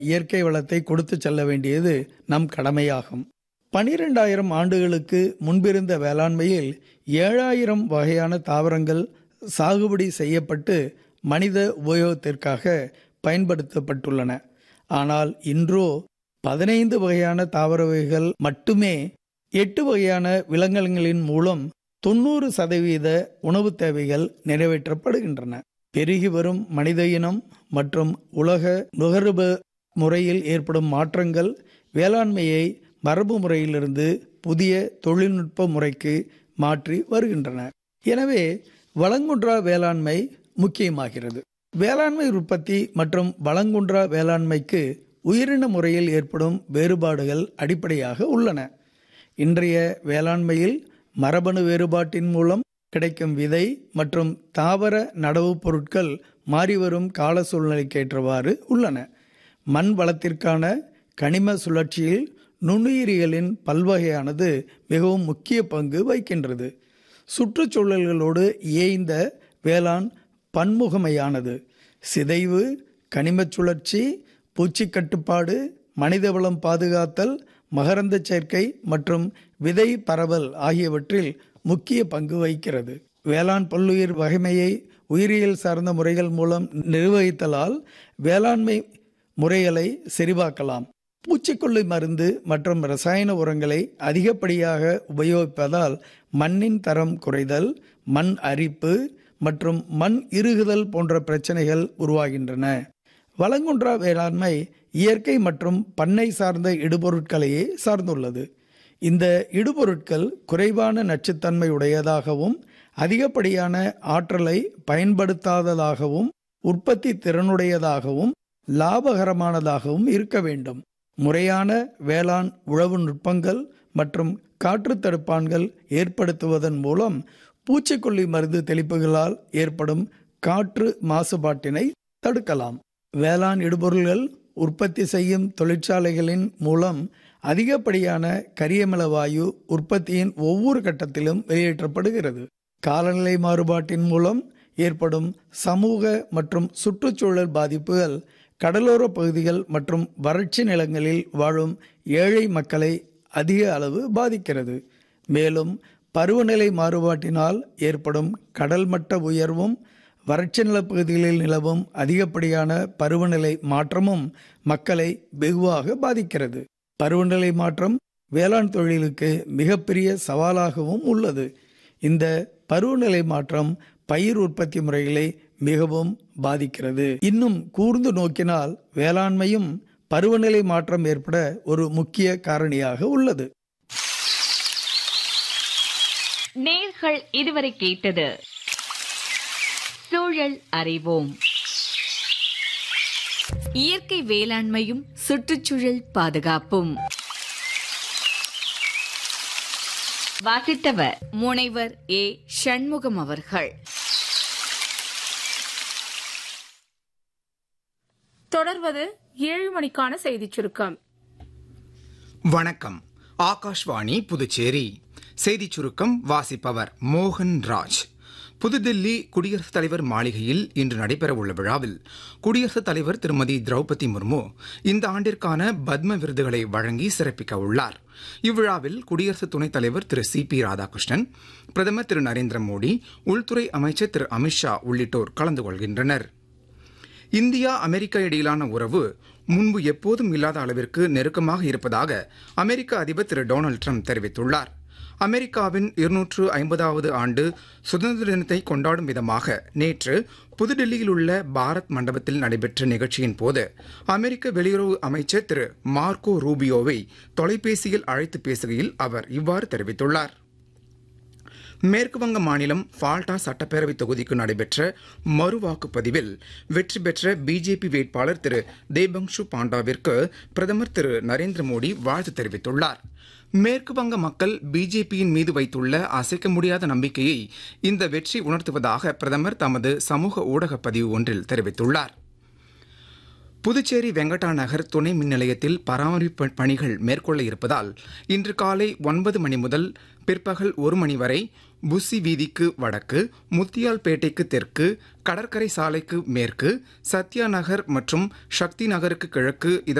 இயற்கை வளத்தை கொடுத்து செல்ல வேண்டியது நம் கடமையாகும் பனிரெண்டாயிரம் ஆண்டுகளுக்கு முன்பிருந்த வேளாண்மையில் ஏழாயிரம் வகையான தாவரங்கள் சாகுபடி செய்யப்பட்டு மனித உபயோகத்திற்காக பயன்படுத்தப்பட்டுள்ளன ஆனால் இன்றோ பதினைந்து வகையான தாவர வகைகள் மட்டுமே எட்டு வகையான விலங்கினங்களின் மூலம் தொண்ணூறு சதவீத உணவு தேவைகள் நிறைவேற்றப்படுகின்றன பெருகி வரும் மனித இனம் மற்றும் உலக நுகர்வு முறையில் ஏற்படும் மாற்றங்கள் வேளாண்மையை மரபு முறையிலிருந்து புதிய தொழில்நுட்ப முறைக்கு மாற்றி வருகின்றன எனவே வளங்குன்றா வேளாண்மை முக்கியமாகிறது வேளாண்மை உற்பத்தி மற்றும் வளங்குன்றா வேளாண்மைக்கு உயிரின முறையில் ஏற்படும் வேறுபாடுகள் அடிப்படையாக உள்ளன இன்றைய வேளாண்மையில் மரபணு வேறுபாட்டின் மூலம் கிடைக்கும் விதை மற்றும் தாவர நடவு பொருட்கள் மாறிவரும் கால சூழ்நிலைக்கேற்றவாறு உள்ளன மண் வளத்திற்கான கனிம சுழற்சியில் நுண்ணுயிரிகளின் பல்வகையானது மிகவும் முக்கிய பங்கு வகிக்கின்றது சுற்றுச்சூழல்களோடு இயைந்த வேளாண் பன்முகமையானது சிதைவு கனிமச் சுழற்சி பூச்சி கட்டுப்பாடு மனிதவளம் பாதுகாத்தல் மகரந்த சேர்க்கை மற்றும் விதை பரவல் ஆகியவற்றில் முக்கிய பங்கு வகிக்கிறது வேளாண் பல்லுயிர் வகைமையை உயிரியல் சார்ந்த முறைகள் மூலம் நிர்வகித்தலால் வேளாண்மை முறைகளை செறிவாக்கலாம் பூச்சிக்கொல்லி மருந்து மற்றும் ரசாயன உரங்களை அதிகப்படியாக உபயோகிப்பதால் மண்ணின் தரம் குறைதல் மண் அரிப்பு மற்றும் மண் இறுகுதல் போன்ற பிரச்சனைகள் உருவாகின்றன வளங்குன்றா வேளாண்மை இயற்கை மற்றும் பண்ணை சார்ந்த இடுபொருட்களையே சார்ந்துள்ளது இந்த இடுபொருட்கள் குறைவான நச்சுத்தன்மை உடையதாகவும் அதிகப்படியான ஆற்றலை பயன்படுத்தாததாகவும் உற்பத்தி திறனுடையதாகவும் லாபகரமானதாகவும் இருக்க வேண்டும் முறையான வேளாண் உழவு நுட்பங்கள் மற்றும் காற்று தடுப்பான்கள் ஏற்படுத்துவதன் மூலம் பூச்சிக்கொல்லி மருந்து தெளிப்புகளால் ஏற்படும் காற்று மாசுபாட்டினை தடுக்கலாம் வேளாண் இடுபொருள்கள் உற்பத்தி செய்யும் தொழிற்சாலைகளின் மூலம் அதிகப்படியான கரியமில வாயு உற்பத்தியின் ஒவ்வொரு கட்டத்திலும் வெளியேற்றப்படுகிறது காலநிலை மாறுபாட்டின் மூலம் ஏற்படும் சமூக மற்றும் சுற்றுச்சூழல் பாதிப்புகள் கடலோர பகுதிகள் மற்றும் வறட்சி நிலங்களில் வாழும் ஏழை மக்களை அதிக அளவு பாதிக்கிறது மேலும் பருவநிலை மாறுபாட்டினால் ஏற்படும் கடல் மட்ட உயர்வும் வறட்சி நிலப்பகுதிகளில் நிலவும் அதிகப்படியான பருவநிலை மாற்றமும் மக்களை வெகுவாக பாதிக்கிறது பருவநிலை மாற்றம் வேளாண் தொழிலுக்கு மிகப்பெரிய சவாலாகவும் உள்ளது இந்த பருவநிலை மாற்றம் பயிர் உற்பத்தி முறைகளை மிகவும் பாதிக்கிறது இன்னும் கூர்ந்து நோக்கினால் வேளாண்மையும் பருவநிலை மாற்றம் ஏற்பட ஒரு முக்கிய காரணியாக உள்ளது நேர்கள் இதுவரை கேட்டது சூழல் அறிவோம் இயற்கை வேளாண்மையும் சுற்றுச்சூழல் பாதுகாப்பும் வாசித்தவர் முனைவர் ஏ சண்முகம் அவர்கள் தொடர்வது ஏழு மணிக்கான செய்திச் சுருக்கம் வணக்கம் ஆகாஷ்வாணி புதுச்சேரி செய்திச் சுருக்கம் வாசிப்பவர் மோகன் ராஜ் புதுதில்லி குடியரசுத் தலைவர் மாளிகையில் இன்று நடைபெறவுள்ள விழாவில் குடியரசுத் தலைவர் திருமதி திரௌபதி முர்மு இந்த ஆண்டிற்கான பத்ம விருதுகளை வழங்கி சிறப்பிக்க உள்ளார் இவ்விழாவில் குடியரசு துணைத் தலைவர் திரு சி பி ராதாகிருஷ்ணன் பிரதமர் திரு நரேந்திர மோடி உள்துறை அமைச்சர் திரு அமித்ஷா உள்ளிட்டோர் கலந்து கொள்கின்றனர் இந்தியா அமெரிக்கா இடையிலான உறவு முன்பு எப்போதும் இல்லாத அளவிற்கு நெருக்கமாக இருப்பதாக அமெரிக்க அதிபர் திரு டொனால்டு ட்ரம்ப் தெரிவித்துள்ளார் அமெரிக்காவின் இருநூற்று ஐம்பதாவது ஆண்டு சுதந்திர தினத்தை கொண்டாடும் விதமாக நேற்று புதுடில்லியில் உள்ள பாரத் மண்டபத்தில் நடைபெற்ற நிகழ்ச்சியின் போது அமெரிக்க வெளியுறவு அமைச்சர் திரு மார்க்கோ ரூபியோவை தொலைபேசியில் அழைத்து பேசுகையில் அவர் இவ்வாறு தெரிவித்துள்ளார் மேற்குவங்க மாநிலம் ஃபால்டா சட்டப்பேரவை தொகுதிக்கு நடைபெற்ற மறு வாக்குப்பதிவில் வெற்றி பெற்ற பிஜேபி வேட்பாளர் திரு தேபங்ஷு பாண்டாவிற்கு பிரதமர் திரு நரேந்திர மோடி வாழ்த்து தெரிவித்துள்ளார் மேற்கு வங்க மக்கள் பிஜேபியின் மீது வைத்துள்ள அசைக்க முடியாத நம்பிக்கையை இந்த வெற்றி உணர்த்துவதாக பிரதமர் தமது சமூக ஊடக பதிவு ஒன்றில் தெரிவித்துள்ளார் புதுச்சேரி வெங்கடா நகர் துணை மின் நிலையத்தில் பராமரிப்பு பணிகள் மேற்கொள்ள இருப்பதால் இன்று காலை ஒன்பது மணி முதல் பிற்பகல் ஒரு மணி வரை புஸ்ஸி வீதிக்கு வடக்கு முத்தியால்பேட்டைக்கு தெற்கு கடற்கரை சாலைக்கு மேற்கு சத்யா நகர் மற்றும் சக்தி நகருக்கு கிழக்கு